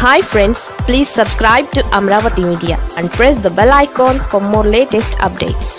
hi friends please subscribe to Amaravati media and press the bell icon for more latest updates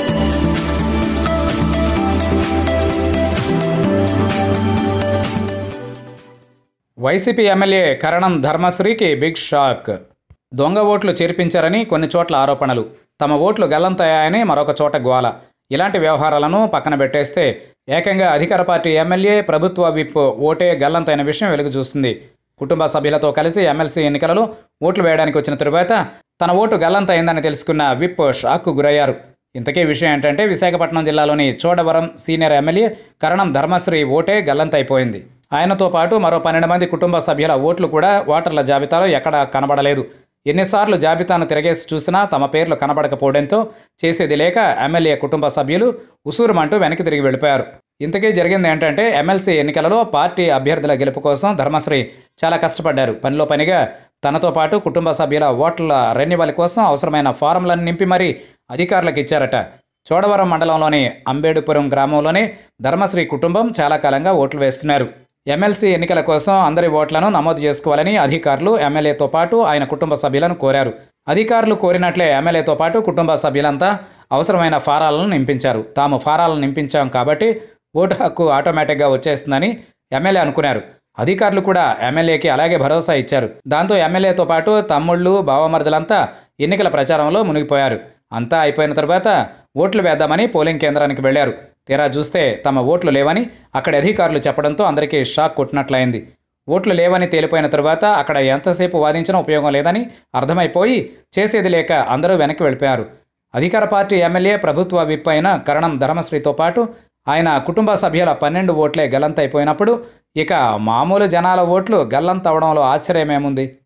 YCP MLA Karanam ధర్మశ్రీకి big shock దొంగ ఓట్లు చేర్పించారని కొన్ని చోట్ల ఆరోపణలు తమ ఓట్లు గల్లంతయ్యాయని మరొక చోట గోల ఇలాంటి వ్యవహారాలను పక్కన పెట్టేస్తే ఏకంగా అధికార పార్టీ ఎమ్మెల్యే ప్రభుత్వ విప్ ఓటే గల్లంతైన విషయం వెలుగు చూస్తుంది కుటుంబ సభ్యులతో కలిసి ఎమ్మెల్సీ ఎన్నికలలో ఓట్లు వేయడానికి వచ్చిన తరువాత తన ఓటు గల్లంతైందని తెలుసుకున్న విప్ షాక్కు గురయ్యారు ఇంతకీ విషయం ఏంటంటే విశాఖపట్నం జిల్లాలోని చోడవరం సీనియర్ ఎమ్మెల్యే కరణం ధర్మశ్రీ ఓటే గల్లంతైపోయింది ఆయనతో పాటు మరో పన్నెండు మంది కుటుంబ సభ్యుల ఓట్లు కూడా ఓటర్ల జాబితాలో ఎక్కడా కనబడలేదు ఎన్నిసార్లు జాబితాను తిరగేసి చూసినా తమ పేర్లు కనబడకపోవడంతో చేసేది లేక ఎమ్మెల్యే కుటుంబ సభ్యులు ఉసూరుమంటూ వెనక్కి తిరిగి వెళ్ళిపోయారు ఇంతకీ జరిగింది ఏంటంటే ఎమ్మెల్సీ ఎన్నికలలో పార్టీ అభ్యర్థుల గెలుపు కోసం ధర్మశ్రీ చాలా కష్టపడ్డారు పనిలో పనిగా తనతో పాటు కుటుంబ సభ్యుల ఓట్ల రెన్యువల్ కోసం అవసరమైన ఫారంలను నింపి మరీ అధికారులకు ఇచ్చారట చోడవరం మండలంలోని అంబేడుపురం గ్రామంలోనే ధర్మశ్రీ కుటుంబం చాలా కాలంగా ఓట్లు వేస్తున్నారు ఎమ్మెల్సీ ఎన్నికల కోసం అందరి ఓట్లను నమోదు చేసుకోవాలని అధికారులు ఎమ్మెల్యేతో పాటు ఆయన కుటుంబ సభ్యులను కోరారు అధికారులు కోరినట్లే ఎమ్మెల్యేతో పాటు కుటుంబ సభ్యులంతా అవసరమైన ఫారాలను నింపించారు తాము ఫారాలను నింపించాం కాబట్టి ఓటు హక్కు ఆటోమేటిక్గా వచ్చేస్తుందని ఎమ్మెల్యే అనుకున్నారు అధికారులు కూడా ఎమ్మెల్యేకి అలాగే భరోసా ఇచ్చారు దాంతో ఎమ్మెల్యేతో పాటు తమ్ముళ్ళు బావమరుదులంతా ఎన్నికల ప్రచారంలో మునిగిపోయారు అంతా అయిపోయిన తర్వాత ఓట్లు వేద్దామని పోలింగ్ కేంద్రానికి వెళ్లారు తీరా చూస్తే తమ ఓట్లు లేవని అక్కడి అధికారులు చెప్పడంతో అందరికీ షాక్ కొట్టినట్లయింది ఓట్లు లేవని తేలిపోయిన తరువాత అక్కడ ఎంతసేపు వాదించినా ఉపయోగం లేదని అర్థమైపోయి చేసేది లేక అందరూ వెనక్కి వెళ్ళిపోయారు అధికార పార్టీ ఎమ్మెల్యే ప్రభుత్వ విప్ అయిన కరణం ధర్మశ్రీతో పాటు ఆయన కుటుంబ సభ్యుల పన్నెండు ఓట్లే గల్లంతైపోయినప్పుడు ఇక మామూలు జనాల ఓట్లు గల్లంతవడంలో ఆశ్చర్యమేముంది